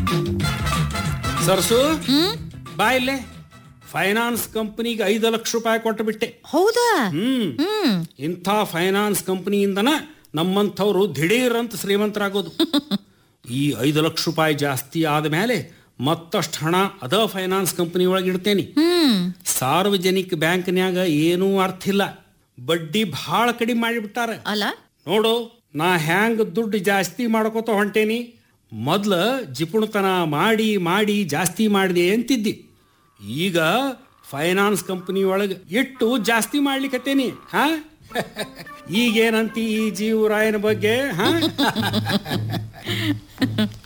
ಸರ್ಸು ಬಾ ಇಲ್ಲೇ ಫೈನಾನ್ಸ್ ಕಂಪನಿಗೆ ಐದು ಲಕ್ಷ ರೂಪಾಯಿ ಕೊಟ್ಟು ಬಿಟ್ಟೆ ಹೌದಾ ಹ್ಮ್ ಹ್ಮ್ ಇಂಥ ಫೈನಾನ್ಸ್ ಕಂಪನಿಯಿಂದನ ನಮ್ಮಂಥವ್ರು ದಿಢೀರ್ ಅಂತ ಶ್ರೀಮಂತರಾಗೋದು ಈ ಐದು ಲಕ್ಷ ರೂಪಾಯಿ ಜಾಸ್ತಿ ಆದ ಮೇಲೆ ಮತ್ತಷ್ಟು ಹಣ ಅದ ಫೈನಾನ್ಸ್ ಕಂಪನಿ ಒಳಗೆ ಇಡ್ತೇನೆ ಹ್ಮ್ ಸಾರ್ವಜನಿಕ ಬ್ಯಾಂಕ್ನ್ಯಾಗ ಏನೂ ಅರ್ಥ ಇಲ್ಲ ಬಡ್ಡಿ ಭಾಳ ಕಡಿಮೆ ಮಾಡಿಬಿಟ್ಟಾರ ಅಲ್ಲ ನೋಡು ನಾ ಹ್ಯಾಂಗ್ ದುಡ್ಡು ಜಾಸ್ತಿ ಮಾಡ್ಕೋತ ಹೊಂಟೇನಿ ಮೊದ್ಲ ಜಿಪುಣತನ ಮಾಡಿ ಮಾಡಿ ಜಾಸ್ತಿ ಮಾಡಿದೆ ಅಂತಿದ್ದಿ ಈಗ ಫೈನಾನ್ಸ್ ಕಂಪನಿ ಒಳಗೆ ಇಟ್ಟು ಜಾಸ್ತಿ ಮಾಡ್ಲಿಕ್ಕತ್ತೇನಿ ಹಾ ಈಗೇನಂತಿ ಈ ಜೀವರಾಯನ ಬಗ್ಗೆ ಹಾ